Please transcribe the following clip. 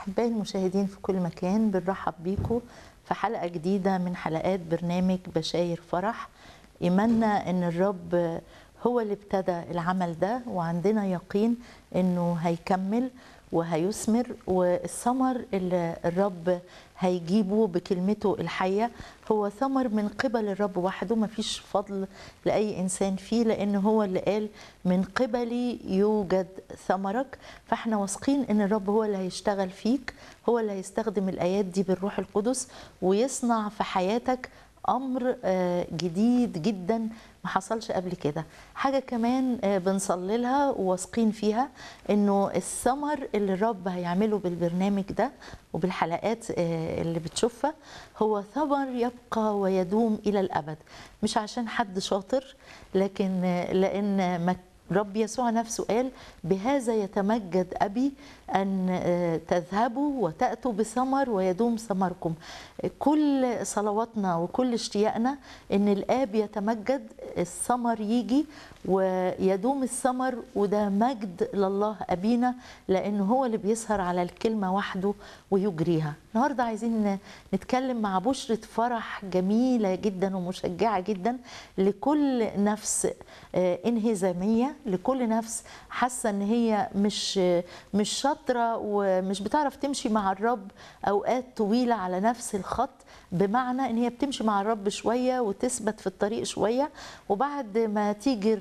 أحبائي المشاهدين في كل مكان بنرحب بيكم في حلقة جديدة من حلقات برنامج بشاير فرح إيماننا إن الرب هو اللي ابتدى العمل ده وعندنا يقين إنه هيكمل وهيثمر والثمر اللي الرب هيجيبه بكلمته الحية هو ثمر من قبل الرب وحده ما فيش فضل لأي إنسان فيه لأن هو اللي قال من قبلي يوجد ثمرك فاحنا واثقين ان الرب هو اللي هيشتغل فيك هو اللي هيستخدم الآيات دي بالروح القدس ويصنع في حياتك امر جديد جدا ما حصلش قبل كده حاجه كمان بنصلي لها وواثقين فيها انه الثمر اللي الرب هيعمله بالبرنامج ده وبالحلقات اللي بتشوفها هو ثمر يبقى ويدوم الى الابد مش عشان حد شاطر لكن لان رب يسوع نفسه قال بهذا يتمجد أبي أن تذهبوا وتأتوا بثمر ويدوم ثمركم كل صلواتنا وكل اشتياقنا أن الآب يتمجد الثمر يجي ويدوم الثمر وده مجد لله أبينا لأنه هو اللي بيسهر على الكلمة وحده ويجريها النهاردة عايزين نتكلم مع بشرة فرح جميلة جدا ومشجعة جدا لكل نفس انهزامية لكل نفس حاسة ان هي مش مش شاطرة ومش بتعرف تمشي مع الرب أوقات طويلة على نفس الخط بمعنى ان هي بتمشي مع الرب شوية وتثبت في الطريق شوية وبعد ما تيجي